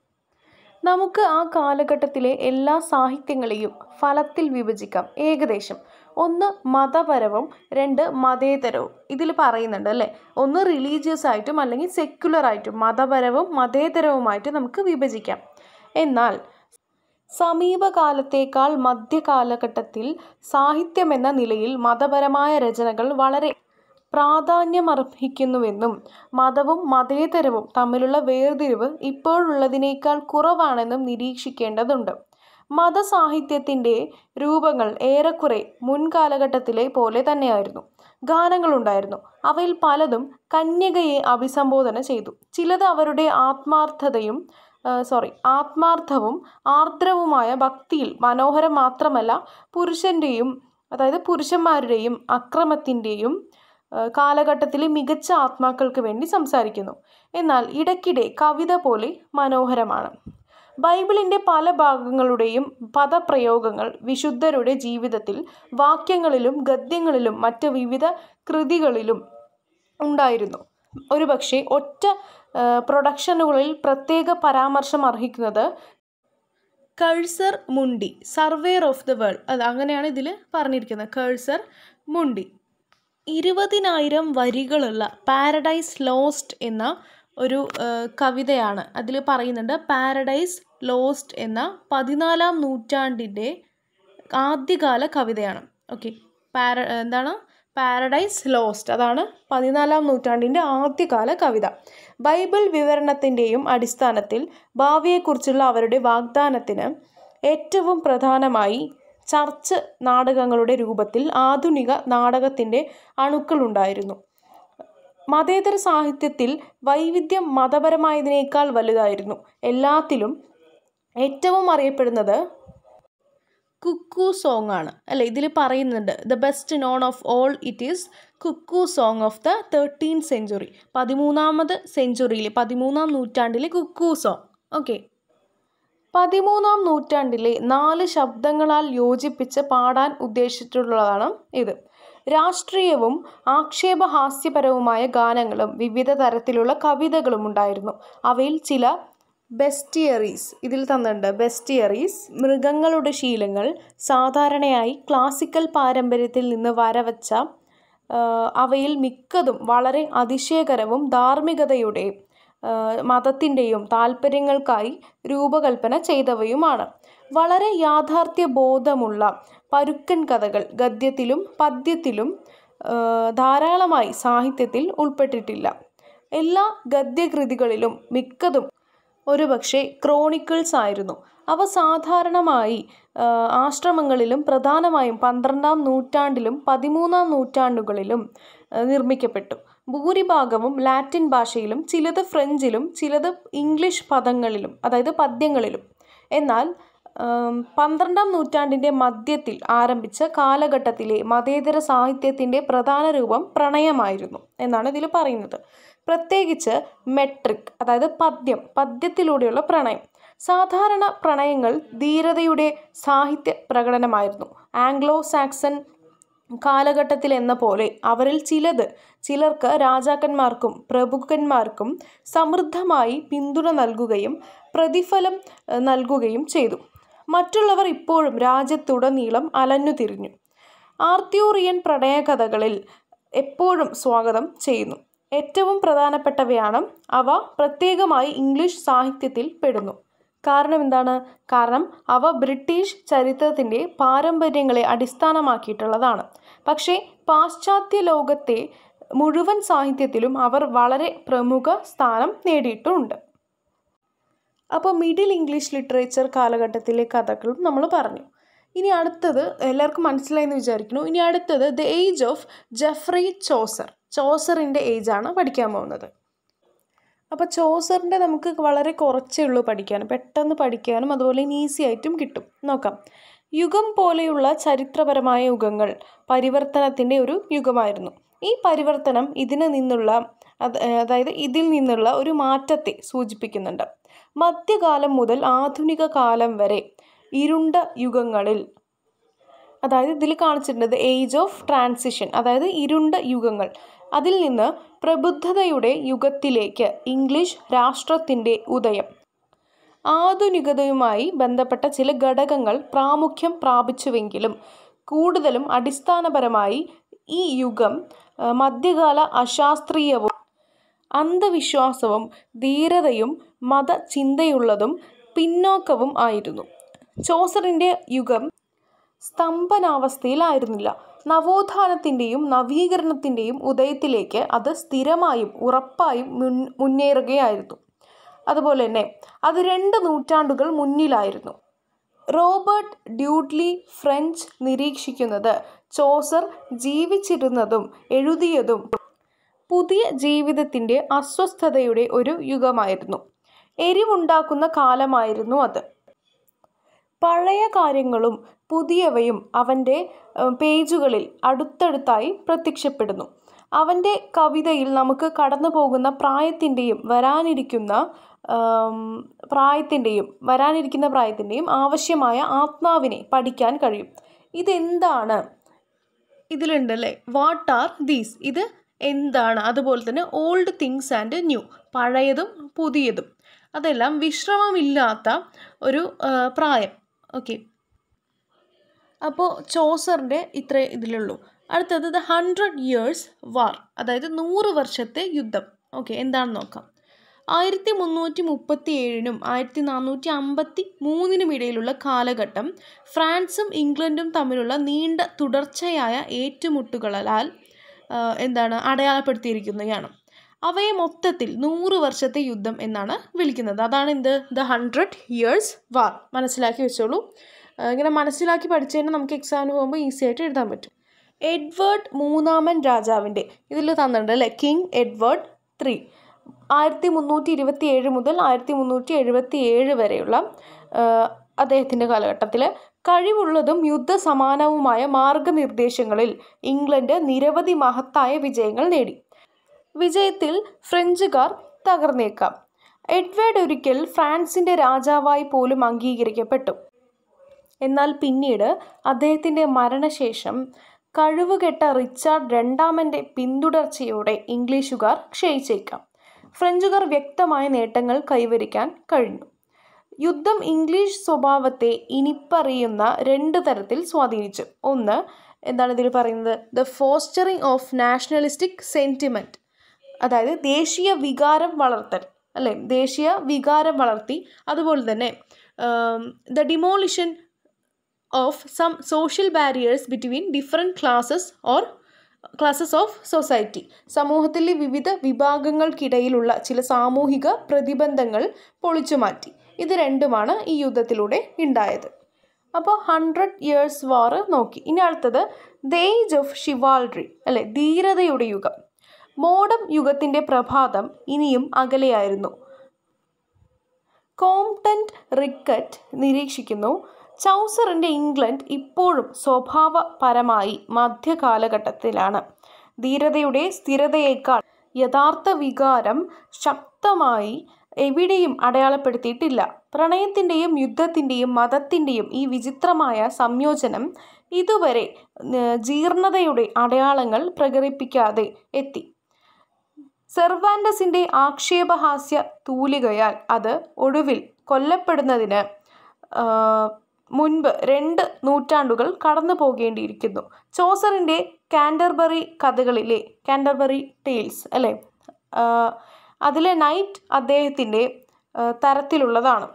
നമുക്ക് ആ കാലഘട്ടത്തിലെ എല്ലാ സാഹിത്യങ്ങളെയും ഫലത്തിൽ വിഭജിക്കാം ഏകദേശം ഒന്ന് മതപരവും രണ്ട് മതേതരവും ഇതിൽ പറയുന്നുണ്ട് അല്ലേ ഒന്ന് റിലീജിയസ് ആയിട്ടും അല്ലെങ്കിൽ സെക്യുലർ ആയിട്ടും മതപരവും മതേതരവുമായിട്ട് നമുക്ക് വിഭജിക്കാം എന്നാൽ സമീപകാലത്തേക്കാൾ മധ്യകാലഘട്ടത്തിൽ സാഹിത്യമെന്ന നിലയിൽ മതപരമായ രചനകൾ വളരെ പ്രാധാന്യമർഹിക്കുന്നുവെന്നും മതവും മതേതരവും തമ്മിലുള്ള വേർതിരിവ് ഇപ്പോഴുള്ളതിനേക്കാൾ കുറവാണെന്നും നിരീക്ഷിക്കേണ്ടതുണ്ട് മതസാഹിത്യത്തിൻ്റെ രൂപങ്ങൾ ഏറെക്കുറെ മുൻകാലഘട്ടത്തിലെ പോലെ തന്നെയായിരുന്നു ഗാനങ്ങളുണ്ടായിരുന്നു അവയിൽ പലതും കന്യകയെ അഭിസംബോധന ചെയ്തു ചിലത് അവരുടെ ആത്മാർത്ഥതയും സോറി ആത്മാർത്ഥവും ആർദ്രവുമായ ഭക്തിയിൽ മനോഹരം മാത്രമല്ല പുരുഷൻ്റെയും അതായത് പുരുഷന്മാരുടെയും അക്രമത്തിൻ്റെയും കാലഘട്ടത്തിലെ മികച്ച ആത്മാക്കൾക്ക് വേണ്ടി സംസാരിക്കുന്നു എന്നാൽ ഇടയ്ക്കിടെ കവിത പോലെ മനോഹരമാണ് ബൈബിളിൻ്റെ പല ഭാഗങ്ങളുടെയും പദപ്രയോഗങ്ങൾ വിശുദ്ധരുടെ ജീവിതത്തിൽ വാക്യങ്ങളിലും ഗദ്യങ്ങളിലും മറ്റ് വിവിധ കൃതികളിലും ഉണ്ടായിരുന്നു ഒരുപക്ഷെ ഒറ്റ പ്രൊഡക്ഷനുകളിൽ പ്രത്യേക പരാമർശം അർഹിക്കുന്നത് Cursor Mundi surveyor of the world അത് അങ്ങനെയാണ് ഇതിൽ പറഞ്ഞിരിക്കുന്നത് കഴ്സർ മുണ്ടി ഇരുപതിനായിരം വരികളുള്ള പാരഡൈസ് ലോസ്റ്റ് എന്ന ഒരു കവിതയാണ് അതിൽ പറയുന്നുണ്ട് പാരഡൈസ് ലോസ്റ്റ് എന്ന പതിനാലാം നൂറ്റാണ്ടിൻ്റെ ആദ്യകാല കവിതയാണ് ഓക്കെ പാര എന്താണ് പാരഡൈസ് ലോസ്റ്റ് അതാണ് പതിനാലാം നൂറ്റാണ്ടിൻ്റെ ആദ്യകാല കവിത ബൈബിൾ വിവരണത്തിൻ്റെയും അടിസ്ഥാനത്തിൽ ഭാവിയെക്കുറിച്ചുള്ള അവരുടെ വാഗ്ദാനത്തിന് ഏറ്റവും പ്രധാനമായി ചർച്ച് നാടകങ്ങളുടെ രൂപത്തിൽ ആധുനിക നാടകത്തിൻ്റെ അണുക്കളുണ്ടായിരുന്നു മതേതര സാഹിത്യത്തിൽ വൈവിധ്യം മതപരമായതിനേക്കാൾ വലുതായിരുന്നു എല്ലാത്തിലും ഏറ്റവും അറിയപ്പെടുന്നത് കുക്കു സോങ് ആണ് അല്ലെ ഇതിൽ പറയുന്നുണ്ട് the best known of all it is cuckoo song of the thirteen century പതിമൂന്നാമത് സെഞ്ചുറിയിൽ പതിമൂന്നാം നൂറ്റാണ്ടിലെ കുക്കു സോങ് ഓക്കെ പതിമൂന്നാം നൂറ്റാണ്ടിലെ നാല് ശബ്ദങ്ങളാൽ യോജിപ്പിച്ച് പാടാൻ ഉദ്ദേശിച്ചിട്ടുള്ളതാണ് ഇത് രാഷ്ട്രീയവും ആക്ഷേപഹാസ്യപരവുമായ ഗാനങ്ങളും വിവിധ തരത്തിലുള്ള കവിതകളും ഉണ്ടായിരുന്നു അവയിൽ ചില ബെസ്റ്റിയറീസ് ഇതിൽ തന്നിട്ടുണ്ട് ബെസ്റ്റിയറീസ് മൃഗങ്ങളുടെ ശീലങ്ങൾ സാധാരണയായി ക്ലാസിക്കൽ പാരമ്പര്യത്തിൽ നിന്ന് വരവച്ച അവയിൽ മിക്കതും വളരെ അതിശയകരവും ധാർമ്മികതയുടെ മതത്തിൻ്റെയും താല്പര്യങ്ങൾക്കായി രൂപകൽപ്പന ചെയ്തവയുമാണ് വളരെ യാഥാർത്ഥ്യ ബോധമുള്ള പരുക്കൻ കഥകൾ ഗദ്യത്തിലും പദ്യത്തിലും ധാരാളമായി സാഹിത്യത്തിൽ ഉൾപ്പെട്ടിട്ടില്ല എല്ലാ ഗദ്യകൃതികളിലും മിക്കതും ഒരുപക്ഷെ ക്രോണിക്കിൾസ് ആയിരുന്നു അവ സാധാരണമായി ആശ്രമങ്ങളിലും പ്രധാനമായും പന്ത്രണ്ടാം നൂറ്റാണ്ടിലും പതിമൂന്നാം നൂറ്റാണ്ടുകളിലും നിർമ്മിക്കപ്പെട്ടു ഭൂരിഭാഗവും ലാറ്റിൻ ഭാഷയിലും ചിലത് ഫ്രഞ്ചിലും ചിലത് ഇംഗ്ലീഷ് പദങ്ങളിലും അതായത് പദ്യങ്ങളിലും എന്നാൽ പന്ത്രണ്ടാം നൂറ്റാണ്ടിൻ്റെ മധ്യത്തിൽ ആരംഭിച്ച കാലഘട്ടത്തിലെ മതേതര സാഹിത്യത്തിൻ്റെ പ്രധാന രൂപം പ്രണയമായിരുന്നു എന്നാണ് ഇതിൽ പറയുന്നത് പ്രത്യേകിച്ച് മെട്രിക് അതായത് പദ്യം പദ്യത്തിലൂടെയുള്ള പ്രണയം സാധാരണ പ്രണയങ്ങൾ ധീരതയുടെ സാഹിത്യ പ്രകടനമായിരുന്നു ആംഗ്ലോ സാക്സൺ കാലഘട്ടത്തിൽ എന്ന പോലെ അവരിൽ ചിലത് ചിലർക്ക് രാജാക്കന്മാർക്കും പ്രഭുക്കന്മാർക്കും സമൃദ്ധമായി പിന്തുണ നൽകുകയും പ്രതിഫലം നൽകുകയും ചെയ്തു മറ്റുള്ളവർ ഇപ്പോഴും രാജ്യത്തുടനീളം അലഞ്ഞു തിരിഞ്ഞു ആർത്തിയൂറിയൻ പ്രണയകഥകളിൽ എപ്പോഴും സ്വാഗതം ചെയ്യുന്നു ഏറ്റവും പ്രധാനപ്പെട്ടവയാണ് അവ പ്രത്യേകമായി ഇംഗ്ലീഷ് സാഹിത്യത്തിൽ പെടുന്നു കാരണം എന്താണ് കാരണം അവ ബ്രിട്ടീഷ് ചരിത്രത്തിൻ്റെ പാരമ്പര്യങ്ങളെ അടിസ്ഥാനമാക്കിയിട്ടുള്ളതാണ് പക്ഷേ പാശ്ചാത്യ ലോകത്തെ മുഴുവൻ സാഹിത്യത്തിലും അവർ വളരെ പ്രമുഖ സ്ഥാനം നേടിയിട്ടുണ്ട് അപ്പോൾ മിഡിൽ ഇംഗ്ലീഷ് ലിറ്ററേച്ചർ കാലഘട്ടത്തിലെ കഥകളും നമ്മൾ പറഞ്ഞു ഇനി അടുത്തത് എല്ലാവർക്കും മനസ്സിലായെന്ന് വിചാരിക്കുന്നു ഇനി അടുത്തത് the age of Geoffrey Chaucer ചോസറിൻ്റെ ഏജാണ് പഠിക്കാൻ പോകുന്നത് അപ്പോൾ ചോസറിൻ്റെ നമുക്ക് വളരെ കുറച്ചേ ഉള്ളൂ പഠിക്കാൻ പെട്ടെന്ന് പഠിക്കാനും അതുപോലെ ഈസി ആയിട്ടും കിട്ടും നോക്കാം യുഗം പോലെയുള്ള ചരിത്രപരമായ യുഗങ്ങൾ പരിവർത്തനത്തിൻ്റെ ഒരു യുഗമായിരുന്നു ഈ പരിവർത്തനം ഇതിന് നിന്നുള്ള അതായത് ഇതിൽ നിന്നുള്ള ഒരു മാറ്റത്തെ സൂചിപ്പിക്കുന്നുണ്ട് മധ്യകാലം മുതൽ ആധുനിക കാലം വരെ ഇരുണ്ട യുഗങ്ങളിൽ അതായത് ഇതിൽ കാണിച്ചിട്ടുണ്ട് ഏജ് ഓഫ് ട്രാൻസിഷൻ അതായത് ഇരുണ്ട യുഗങ്ങൾ അതിൽ നിന്ന് പ്രബുദ്ധതയുടെ യുഗത്തിലേക്ക് ഇംഗ്ലീഷ് രാഷ്ട്രത്തിൻ്റെ ഉദയം ആധുനികതയുമായി ബന്ധപ്പെട്ട ചില ഘടകങ്ങൾ പ്രാമുഖ്യം പ്രാപിച്ചുവെങ്കിലും കൂടുതലും അടിസ്ഥാനപരമായി ഈ യുഗം ആ, മധ്യകാല അശാസ്ത്രീയവും അന്ധവിശ്വാസവും ധീരതയും മതചിന്തയുള്ളതും പിന്നോക്കവും ആയിരുന്നു ചോസറിൻ്റെ യുഗം സ്തംഭനാവസ്ഥയിലായിരുന്നില്ല നവോത്ഥാനത്തിൻ്റെയും നവീകരണത്തിൻ്റെയും ഉദയത്തിലേക്ക് അത് സ്ഥിരമായും ഉറപ്പായും മുൻ മുന്നേറുകയായിരുന്നു അതുപോലെ തന്നെ അത് രണ്ട് നൂറ്റാണ്ടുകൾ മുന്നിലായിരുന്നു റോബർട്ട് ഡ്യൂഡ്ലി ഫ്രഞ്ച് നിരീക്ഷിക്കുന്നത് ചോസർ ജീവിച്ചിരുന്നതും എഴുതിയതും പുതിയ ജീവിതത്തിൻ്റെ അസ്വസ്ഥതയുടെ ഒരു യുഗമായിരുന്നു എരിവുണ്ടാക്കുന്ന കാലമായിരുന്നു അത് പഴയ കാര്യങ്ങളും പുതിയവയും അവൻ്റെ ഏഹ്, പേജുകളിൽ അടുത്തടുത്തായി പ്രത്യക്ഷപ്പെടുന്നു അവൻ്റെ കവിതയിൽ നമുക്ക് കടന്നു പോകുന്ന പ്രായത്തിൻ്റെയും വരാനിരിക്കുന്ന ആം, പ്രായത്തിൻ്റെയും വരാനിരിക്കുന്ന പ്രായത്തിൻ്റെയും ആവശ്യമായ ആത്മാവിനെ പഠിക്കാൻ കഴിയും ഇതെന്താണ് ഇതിലുണ്ട് അല്ലേ വാട്ട് ആർ ദീസ് ഇത് എന്താണ് അതുപോലെ തന്നെ ഓൾഡ് തിങ്സ് ആൻഡ് ന്യൂ പഴയതും പുതിയതും അതെല്ലാം വിശ്രമമില്ലാത്ത ഒരു ആ, പ്രായം ഓക്കെ അപ്പോൾ ചോസറിൻ്റെ ഇത്ര ഇതിലുള്ളൂ അടുത്തത് ദ ഹൺഡ്രഡ് ഇയേഴ്സ് വാർ അതായത് നൂറ് വർഷത്തെ യുദ്ധം ഓക്കെ എന്താണെന്ന് നോക്കാം ആയിരത്തി മുന്നൂറ്റി മുപ്പത്തി ഏഴിനും ആയിരത്തി നാനൂറ്റി അമ്പത്തി മൂന്നിനും ഇടയിലുള്ള കാലഘട്ടം ഫ്രാൻസും ഇംഗ്ലണ്ടും തമ്മിലുള്ള നീണ്ട തുടർച്ചയായ ഏറ്റുമുട്ടുകളാൽ ആ, എന്താണ് അടയാളപ്പെടുത്തിയിരിക്കുന്നതാണ് അവയെ മൊത്തത്തിൽ നൂറ് വർഷത്തെ യുദ്ധം എന്നാണ് വിളിക്കുന്നത് അതാണ് എന്ത് ദ ഹൺഡ്രഡ് ഇയേഴ്സ് വാർ മനസ്സിലാക്കി വെച്ചോളൂ ആ, ഇങ്ങനെ മനസ്സിലാക്കി പഠിച്ചു കഴിഞ്ഞാൽ നമുക്ക് എക്സാമിന് പോകുമ്പോൾ ഈസി ആയിട്ട് എഴുതാൻ പറ്റും എഡ്വേർഡ് മൂന്നാമൻ രാജാവിൻ്റെ ഇതിൽ തന്നിട്ടുണ്ട് അല്ലേ കിങ് എഡ്വേർഡ് ത്രീ ആയിരത്തി മുന്നൂറ്റി ഇരുപത്തി ഏഴ് മുതൽ ആയിരത്തി മുന്നൂറ്റി എഴുപത്തി ഏഴ് വരെയുള്ള അദ്ദേഹത്തിൻ്റെ കാലഘട്ടത്തിൽ കഴിവുള്ളതും യുദ്ധസമാനവുമായ മാർഗനിർദ്ദേശങ്ങളിൽ ഇംഗ്ലണ്ട് നിരവധി മഹത്തായ വിജയങ്ങൾ നേടി വിജയത്തിൽ ഫ്രഞ്ചുകാർ തകർന്നേക്കാം എഡ്വേർഡ് ഒരിക്കൽ ഫ്രാൻസിൻ്റെ രാജാവായി പോലും അംഗീകരിക്കപ്പെട്ടു എന്നാൽ പിന്നീട് അദ്ദേഹത്തിൻ്റെ മരണശേഷം കഴിവുകെട്ട റിച്ചാർഡ് രണ്ടാമൻ്റെ പിന്തുടർച്ചയോടെ ഇംഗ്ലീഷുകാർ ക്ഷയിച്ചേക്കാം ഫ്രഞ്ചുകാർ വ്യക്തമായ നേട്ടങ്ങൾ കൈവരിക്കാൻ കഴിഞ്ഞു യുദ്ധം ഇംഗ്ലീഷ് സ്വഭാവത്തെ ഇനിപ്പറിയുന്ന രണ്ട് തരത്തിൽ സ്വാധീനിച്ചു ഒന്ന് എന്താണ് ഇതിൽ പറയുന്നത് the fostering of nationalistic sentiment അതായത് ദേശീയ വികാരം വളർത്തൽ അല്ലേ ദേശീയ വികാരം വളർത്തി അതുപോലെ തന്നെ the demolition of some social barriers between different classes or classes of society സമൂഹത്തിലെ വിവിധ വിഭാഗങ്ങൾക്കിടയിലുള്ള ചില സാമൂഹിക പ്രതിബന്ധങ്ങൾ പൊളിച്ചുമാറ്റി ഇത് രണ്ടുമാണ് ഈ യുദ്ധത്തിലൂടെ ഉണ്ടായത് അപ്പോൾ ഹൺഡ്രഡ് ഇയേഴ്സ് വാർ നോക്കി ഇനി അടുത്തത് ദ ഏജ് ഓഫ് ഷിവാൾഡ്രി അല്ലെ ധീരതയുടെ യുഗം മോഡം യുഗത്തിൻ്റെ പ്രഭാതം ഇനിയും അകലെയായിരുന്നു കോംടൻറ്റ് റിക്കറ്റ് നിരീക്ഷിക്കുന്നു ചൗസറിൻ്റെ ഇംഗ്ലണ്ട് ഇപ്പോഴും സ്വഭാവപരമായി മധ്യകാലഘട്ടത്തിലാണ് ധീരതയുടെ സ്ഥിരതയേക്കാൾ യഥാർത്ഥ വികാരം ശക്തമായി എവിടെയും അടയാളപ്പെടുത്തിയിട്ടില്ല പ്രണയത്തിൻ്റെയും യുദ്ധത്തിൻ്റെയും മതത്തിൻ്റെയും ഈ വിചിത്രമായ സംയോജനം ഇതുവരെ ഏർ, ജീർണതയുടെ അടയാളങ്ങൾ പ്രകടിപ്പിക്കാതെ എത്തി സെർവാൻഡസിൻ്റെ ആക്ഷേപഹാസ്യ തൂലികയാൽ അത് ഒടുവിൽ കൊല്ലപ്പെടുന്നതിന് ആ, മുൻപ് രണ്ട് നൂറ്റാണ്ടുകൾ കടന്നു പോകേണ്ടിയിരിക്കുന്നു ചോസറിൻ്റെ കാൻഡർബറി കഥകളിലെ കാൻഡർബറി ടെയിൽസ് അല്ലേ ആ, അതിലെ നൈറ്റ് അദ്ദേഹത്തിൻ്റെ ആ, തരത്തിലുള്ളതാണ്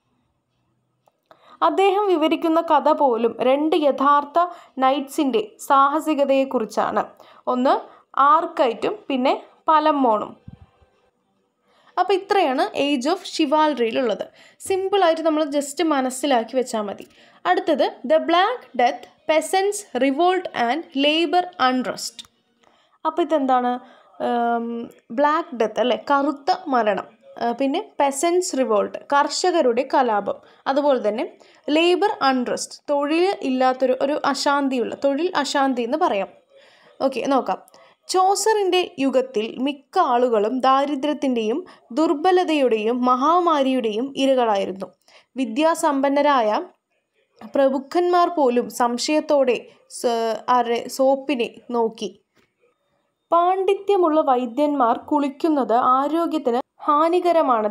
അദ്ദേഹം വിവരിക്കുന്ന കഥ പോലും രണ്ട് യഥാർത്ഥ നൈറ്റ്സിൻ്റെ സാഹസികതയെക്കുറിച്ചാണ് ഒന്ന് ആർക്കൈറ്റും പിന്നെ പലമ്മോണും അപ്പോൾ ഇത്രയാണ് ഏജ് ഓഫ് ഷിവാൽറിയിലുള്ളത് സിമ്പിളായിട്ട് നമ്മൾ ജസ്റ്റ് മനസ്സിലാക്കി വെച്ചാൽ മതി അടുത്തത് the Black Death peasants revolt and labour unrest അപ്പോൾ ഇതെന്താണ് ബ്ലാക്ക് ഡെത്ത് അല്ലേ കറുത്ത മരണം ആ, പിന്നെ പെസൻസ് റിവോൾട്ട് കർഷകരുടെ കലാപം അതുപോലെ തന്നെ ലേബർ അൺറസ്റ്റ് തൊഴിൽ ഇല്ലാത്തൊരു ഒരു അശാന്തിയുള്ള തൊഴിൽ അശാന്തി എന്ന് പറയാം ഓക്കെ നോക്കാം ചോസറിൻ്റെ യുഗത്തിൽ മിക്ക ആളുകളും ദാരിദ്ര്യത്തിൻ്റെയും ദുർബലതയുടെയും മഹാമാരിയുടെയും ഇരകളായിരുന്നു വിദ്യാസമ്പന്നരായ പ്രഭുക്കന്മാർ പോലും സംശയത്തോടെ സ- ആരെ സോപ്പിനെ നോക്കി പാണ്ഡിത്യമുള്ള വൈദ്യന്മാർ കുളിക്കുന്നത് ആരോഗ്യത്തിന് ഹാനികരമാണെന്ന്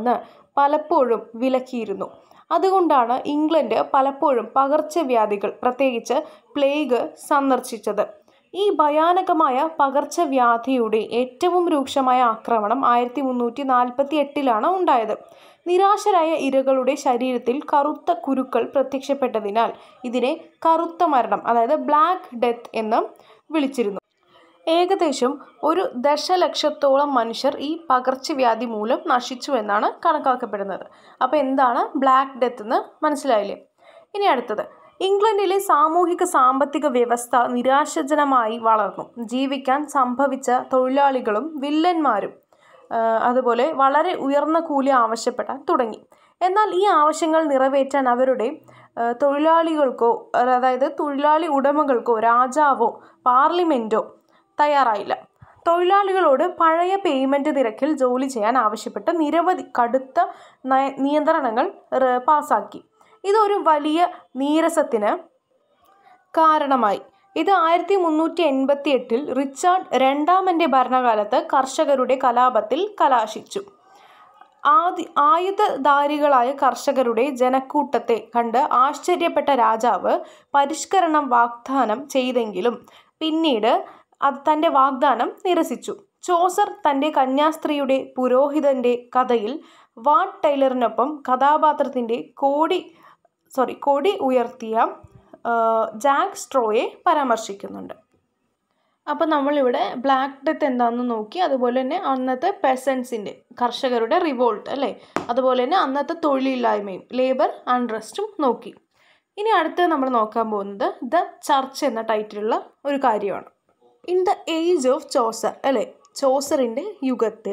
പലപ്പോഴും വിലക്കിയിരുന്നു അതുകൊണ്ടാണ് ഇംഗ്ലണ്ട് പലപ്പോഴും പകർച്ചവ്യാധികൾ പ്രത്യേകിച്ച് പ്ലേഗ് സന്ദർശിച്ചത് ഈ ഭയാനകമായ പകർച്ചവ്യാധിയുടെ ഏറ്റവും രൂക്ഷമായ ആക്രമണം ആയിരത്തി മുന്നൂറ്റി നാൽപ്പത്തി എട്ടിലാണ് ഉണ്ടായത് നിരാശരായ ഇരകളുടെ ശരീരത്തിൽ കറുത്ത കുരുക്കൾ പ്രത്യക്ഷപ്പെട്ടതിനാൽ ഇതിനെ കറുത്ത മരണം അതായത് ബ്ലാക്ക് ഡെത്ത് എന്ന് വിളിച്ചിരുന്നു ഏകദേശം ഒരു ദശലക്ഷത്തോളം മനുഷ്യർ ഈ പകർച്ചവ്യാധി മൂലം നശിച്ചു എന്നാണ് കണക്കാക്കപ്പെടുന്നത് അപ്പോൾ എന്താണ് ബ്ലാക്ക് ഡെത്ത് എന്ന് മനസ്സിലായില്ലേ ഇനി അടുത്തത് ഇംഗ്ലണ്ടിലെ സാമൂഹിക സാമ്പത്തിക വ്യവസ്ഥ നിരാശജനമായി വളർന്നു ജീവിക്കാൻ സംഭവിച്ച തൊഴിലാളികളും വില്ലന്മാരും അതുപോലെ വളരെ ഉയർന്ന കൂലി ആവശ്യപ്പെടാൻ തുടങ്ങി എന്നാൽ ഈ ആവശ്യങ്ങൾ നിറവേറ്റാൻ അവരുടെ തൊഴിലാളികൾക്കോ അതായത് തൊഴിലാളി ഉടമകൾക്കോ രാജാവോ പാർലമെൻറ്റോ തയ്യാറായില്ല തൊഴിലാളികളോട് പഴയ പേയ്മെൻറ്റ് നിരക്കിൽ ജോലി ചെയ്യാൻ ആവശ്യപ്പെട്ട് നിരവധി കടുത്ത നയ നിയന്ത്രണങ്ങൾ പാസാക്കി ഇതൊരു വലിയ നീരസത്തിന് കാരണമായി ഇത് ആയിരത്തി മുന്നൂറ്റി എൺപത്തി എട്ടിൽ റിച്ചാർഡ് രണ്ടാമൻ്റെ ഭരണകാലത്ത് കർഷകരുടെ കലാപത്തിൽ കലാശിച്ചു ആദി ആയുധധാരികളായ കർഷകരുടെ ജനക്കൂട്ടത്തെ കണ്ട് ആശ്ചര്യപ്പെട്ട രാജാവ് പരിഷ്കരണം വാഗ്ദാനം ചെയ്തെങ്കിലും പിന്നീട് അത് തൻ്റെ വാഗ്ദാനം നിരസിച്ചു ചോസർ തൻ്റെ കന്യാസ്ത്രീയുടെ പുരോഹിതൻ്റെ കഥയിൽ വാട്ട് ടൈലറിനൊപ്പം കഥാപാത്രത്തിൻ്റെ കോടി സോറി കൊടി ഉയർത്തിയ ജാക്ക് സ്ട്രോയെ പരാമർശിക്കുന്നുണ്ട് അപ്പോൾ നമ്മളിവിടെ ബ്ലാക്ക് ഡെത്ത് എന്താണെന്ന് നോക്കി അതുപോലെ തന്നെ അന്നത്തെ പെസൻസിൻ്റെ കർഷകരുടെ റിവോൾട്ട് അല്ലേ അതുപോലെ തന്നെ അന്നത്തെ തൊഴിലില്ലായ്മയും ലേബർ അൺറസ്റ്റും നോക്കി ഇനി അടുത്ത് നമ്മൾ നോക്കാൻ പോകുന്നത് ദ ചർച്ച് എന്ന ടൈറ്റിലുള്ള ഒരു കാര്യമാണ് in the age of Chaucer അല്ലേ ചോസറിൻ്റെ യുഗത്തിൽ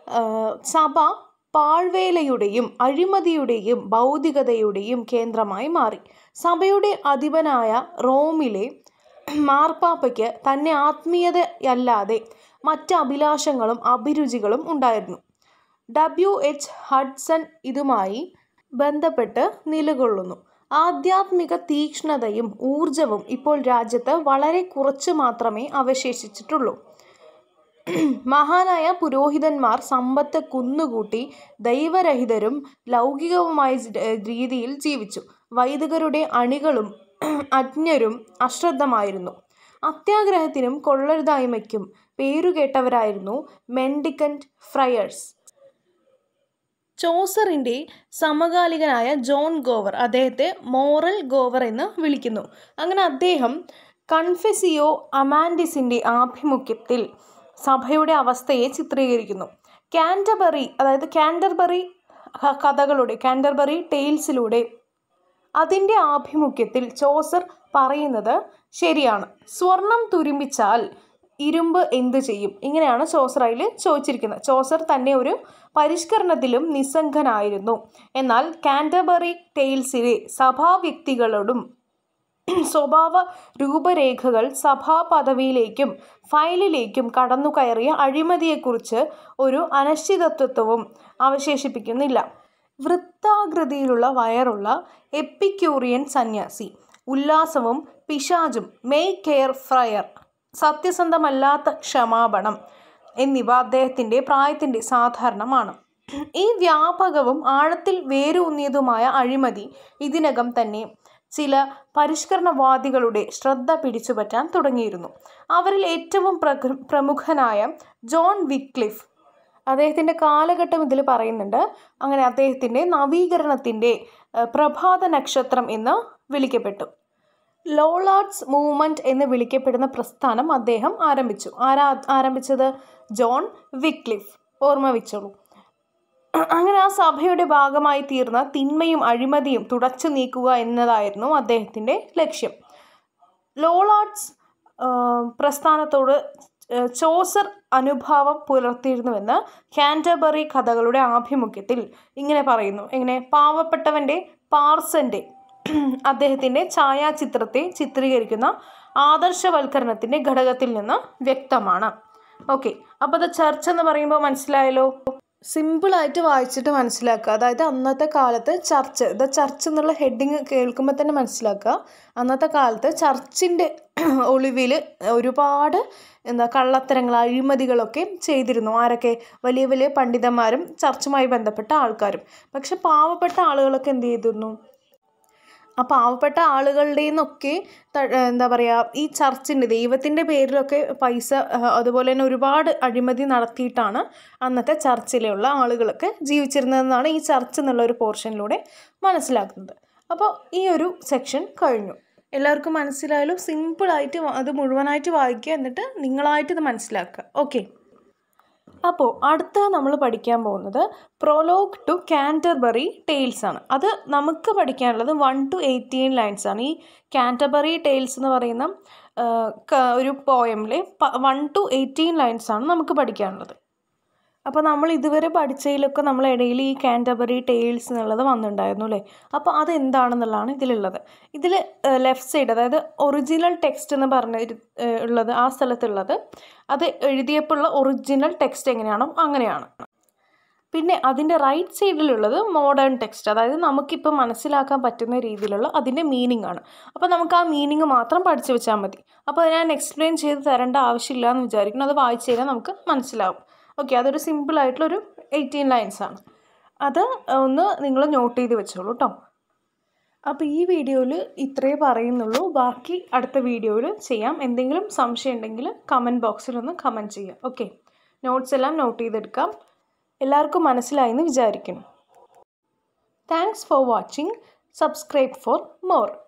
സഭ പാഴ്വേലയുടെയും അഴിമതിയുടെയും ഭൗതികതയുടെയും കേന്ദ്രമായി മാറി സഭയുടെ അധിപനായ റോമിലെ മാർപ്പാപ്പയ്ക്ക് തന്നെ ആത്മീയതയല്ലാതെ മറ്റ് അഭിലാഷങ്ങളും അഭിരുചികളും ഉണ്ടായിരുന്നു ഡബ്ല്യു എച്ച് ഹഡ്സൺ ഇതുമായി ബന്ധപ്പെട്ട് നിലകൊള്ളുന്നു ആധ്യാത്മിക തീക്ഷ്ണതയും ഊർജവും ഇപ്പോൾ രാജ്യത്ത് വളരെ കുറച്ച് മാത്രമേ അവശേഷിച്ചിട്ടുള്ളൂ മഹാനായ പുരോഹിതന്മാർ സമ്പത്ത് കുന്നുകൂട്ടി ദൈവരഹിതരും ലൗകികവുമായ രീതിയിൽ ജീവിച്ചു വൈദികരുടെ അണികളും അജ്ഞരും അശ്രദ്ധമായിരുന്നു അത്യാഗ്രഹത്തിനും കൊള്ളരുതായ്മയ്ക്കും പേരുകേട്ടവരായിരുന്നു മെൻഡിക്കൻറ്റ് ഫ്രയേഴ്സ് ചോസറിൻ്റെ സമകാലികനായ ജോൺ ഗോവർ അദ്ദേഹത്തെ മോറൽ ഗോവർ എന്ന് വിളിക്കുന്നു അങ്ങനെ അദ്ദേഹം കൺഫെസിയോ അമാൻഡിസിൻ്റെ ആഭിമുഖ്യത്തിൽ സഭയുടെ അവസ്ഥയെ ചിത്രീകരിക്കുന്നു കാൻറ്റബറി അതായത് കാൻറ്റർബറി കഥകളുടെ കാൻറ്റർബറി ടെയിൽസിലൂടെ അതിൻ്റെ ആഭിമുഖ്യത്തിൽ ചോസർ പറയുന്നത് ശരിയാണ് സ്വർണം തുരുമ്പിച്ചാൽ ഇരുമ്പ് എന്ത് ചെയ്യും ഇങ്ങനെയാണ് ചോസർ അതിൽ ചോദിച്ചിരിക്കുന്നത് ചോസർ തന്നെ ഒരു പരിഷ്കരണത്തിലും നിസ്സംഗനായിരുന്നു എന്നാൽ കാൻറ്റബറി ടെയിൽസിലെ സഭാവ്യക്തികളോടും സ്വഭാവ രൂപരേഖകൾ സഭാ പദവിയിലേക്കും ഫയലിലേക്കും കടന്നു കയറിയ അഴിമതിയെക്കുറിച്ച് ഒരു അനിശ്ചിതത്വവും അവശേഷിപ്പിക്കുന്നില്ല വൃത്താകൃതിയിലുള്ള വയറുള്ള എപ്പിക്യൂറിയൻ സന്യാസി ഉല്ലാസവും പിശാചും മെയ് കെയർ ഫ്രയർ സത്യസന്ധമല്ലാത്ത ക്ഷമാപണം എന്നിവ അദ്ദേഹത്തിൻ്റെ പ്രായത്തിൻ്റെ സാധാരണമാണ് ഈ വ്യാപകവും ആഴത്തിൽ വേരൂന്നിയതുമായ അഴിമതി ഇതിനകം തന്നെ ചില പരിഷ്കരണവാദികളുടെ ശ്രദ്ധ പിടിച്ചുപറ്റാൻ തുടങ്ങിയിരുന്നു അവരിൽ ഏറ്റവും പ്രഗ- പ്രമുഖനായ ജോൺ വിക്ലിഫ് അദ്ദേഹത്തിൻ്റെ കാലഘട്ടം ഇതിൽ പറയുന്നുണ്ട് അങ്ങനെ അദ്ദേഹത്തിൻ്റെ നവീകരണത്തിൻ്റെ ഏഹ്, പ്രഭാത നക്ഷത്രം എന്ന് വിളിക്കപ്പെട്ടു ലോളാർഡ്സ് മൂവ്മെൻറ്റ് എന്ന് വിളിക്കപ്പെടുന്ന പ്രസ്ഥാനം അദ്ദേഹം ആരംഭിച്ചു ആരാ ആരംഭിച്ചത് ജോൺ വിക്ലിഫ് ഓർമ്മ വെച്ചോളൂ അങ്ങനെ ആ സഭയുടെ ഭാഗമായി തീർന്ന തിന്മയും അഴിമതിയും തുടച്ചു നീക്കുക എന്നതായിരുന്നു അദ്ദേഹത്തിൻ്റെ ലക്ഷ്യം ലോളാർഡ്സ് ആ, പ്രസ്ഥാനത്തോട് ആ, ചോസർ അനുഭാവം പുലർത്തിയിരുന്നുവെന്ന് കാൻറ്റബറി കഥകളുടെ ആഭിമുഖ്യത്തിൽ ഇങ്ങനെ പറയുന്നു ഇങ്ങനെ പാവപ്പെട്ടവൻ്റെ പാർസൻ്റെ അദ്ദേഹത്തിൻ്റെ ഛായാചിത്രത്തെ ചിത്രീകരിക്കുന്ന ആദർശവൽക്കരണത്തിൻ്റെ ഘടകത്തിൽ നിന്ന് വ്യക്തമാണ് ഓക്കെ അപ്പോൾ അത് ചർച്ച എന്ന് പറയുമ്പോൾ മനസ്സിലായല്ലോ സിമ്പിളായിട്ട് വായിച്ചിട്ട് മനസ്സിലാക്കുക അതായത് അന്നത്തെ കാലത്ത് ചർച്ച് ദ ചർച്ച് എന്നുള്ള ഹെഡിങ് കേൾക്കുമ്പോൾ തന്നെ മനസ്സിലാക്കുക അന്നത്തെ കാലത്ത് ചർച്ചിൻ്റെ ഒളിവിൽ ഒരുപാട് എന്താ കള്ളത്തരങ്ങൾ അഴിമതികളൊക്കെ ചെയ്തിരുന്നു ആരൊക്കെ വലിയ വലിയ പണ്ഡിതന്മാരും ചർച്ചുമായി ബന്ധപ്പെട്ട ആൾക്കാരും പക്ഷെ പാവപ്പെട്ട ആളുകളൊക്കെ എന്ത് ചെയ്തിരുന്നു ആ പാവപ്പെട്ട ആളുകളുടെ നിന്നൊക്കെ എന്താ പറയുക ഈ ചർച്ചിൻ്റെ ദൈവത്തിൻ്റെ പേരിലൊക്കെ പൈസ അതുപോലെ തന്നെ ഒരുപാട് അഴിമതി നടത്തിയിട്ടാണ് അന്നത്തെ ചർച്ചിലുള്ള ആളുകളൊക്കെ ജീവിച്ചിരുന്നതെന്നാണ് ഈ ചർച്ച് എന്നുള്ള ഒരു പോർഷനിലൂടെ മനസ്സിലാക്കുന്നത് അപ്പോൾ ഈ ഒരു സെക്ഷൻ കഴിഞ്ഞു എല്ലാവർക്കും മനസ്സിലായാലും സിമ്പിളായിട്ട് അത് മുഴുവനായിട്ട് വായിക്കുക എന്നിട്ട് നിങ്ങളായിട്ട് ഇത് മനസ്സിലാക്കുക ഓക്കെ അപ്പോൾ അടുത്ത നമ്മൾ പഠിക്കാൻ പോകുന്നത് പ്രൊലോഗ് ടു കാൻറ്റർബറി ടെയിൽസ് ആണ് അത് നമുക്ക് പഠിക്കാനുള്ളത് വൺ ടു എയ്റ്റീൻ ലൈൻസ് ആണ് ഈ കാൻറ്റർബറി ടെയിൽസ് എന്ന് പറയുന്ന ഒരു പോയമിൽ വൺ ടു എയ്റ്റീൻ ലൈൻസ് ആണ് നമുക്ക് പഠിക്കാനുള്ളത് അപ്പോൾ നമ്മൾ ഇതുവരെ പഠിച്ചതിലൊക്കെ നമ്മൾ ഇടയിൽ ഈ കാൻറ്റബറി ടെയിൽസ് എന്നുള്ളത് വന്നിട്ടുണ്ടായിരുന്നു അല്ലേ അപ്പോൾ അതെന്താണെന്നുള്ളതാണ് ഇതിലുള്ളത് ഇതിൽ ലെഫ്റ്റ് സൈഡ് അതായത് ഒറിജിനൽ ടെക്സ്റ്റ് എന്ന് പറഞ്ഞ ഉള്ളത് ആ സ്ഥലത്തുള്ളത് അത് എഴുതിയപ്പോഴുള്ള ഒറിജിനൽ ടെക്സ്റ്റ് എങ്ങനെയാണോ അങ്ങനെയാണ് പിന്നെ അതിൻ്റെ റൈറ്റ് സൈഡിലുള്ളത് മോഡേൺ ടെക്സ്റ്റ് അതായത് നമുക്കിപ്പോൾ മനസ്സിലാക്കാൻ പറ്റുന്ന രീതിയിലുള്ള അതിൻ്റെ മീനിങ് ആണ് അപ്പോൾ നമുക്ക് ആ മീനിങ് മാത്രം പഠിച്ചു വെച്ചാൽ മതി അപ്പോൾ ഞാൻ എക്സ്പ്ലെയിൻ ചെയ്ത് തരേണ്ട ആവശ്യമില്ല എന്ന് വിചാരിക്കുന്നു അത് വായിച്ചു കഴിഞ്ഞാൽ നമുക്ക് മനസ്സിലാവും ഓക്കെ അതൊരു സിമ്പിളായിട്ടുള്ളൊരു എയ്റ്റീൻ ലൈൻസ് ആണ് അത് ഒന്ന് നിങ്ങൾ നോട്ട് ചെയ്ത് വെച്ചോളൂ കേട്ടോ അപ്പോൾ ഈ വീഡിയോയിൽ ഇത്രേ പറയുന്നുള്ളൂ ബാക്കി അടുത്ത വീഡിയോയിൽ ചെയ്യാം എന്തെങ്കിലും സംശയം ഉണ്ടെങ്കിൽ കമൻറ്റ് ബോക്സിൽ ഒന്ന് കമൻറ്റ് ചെയ്യാം ഓക്കെ നോട്ട്സ് എല്ലാം നോട്ട് ചെയ്തെടുക്കാം എല്ലാവർക്കും മനസ്സിലായി എന്ന് വിചാരിക്കുന്നു thanks for watching subscribe for more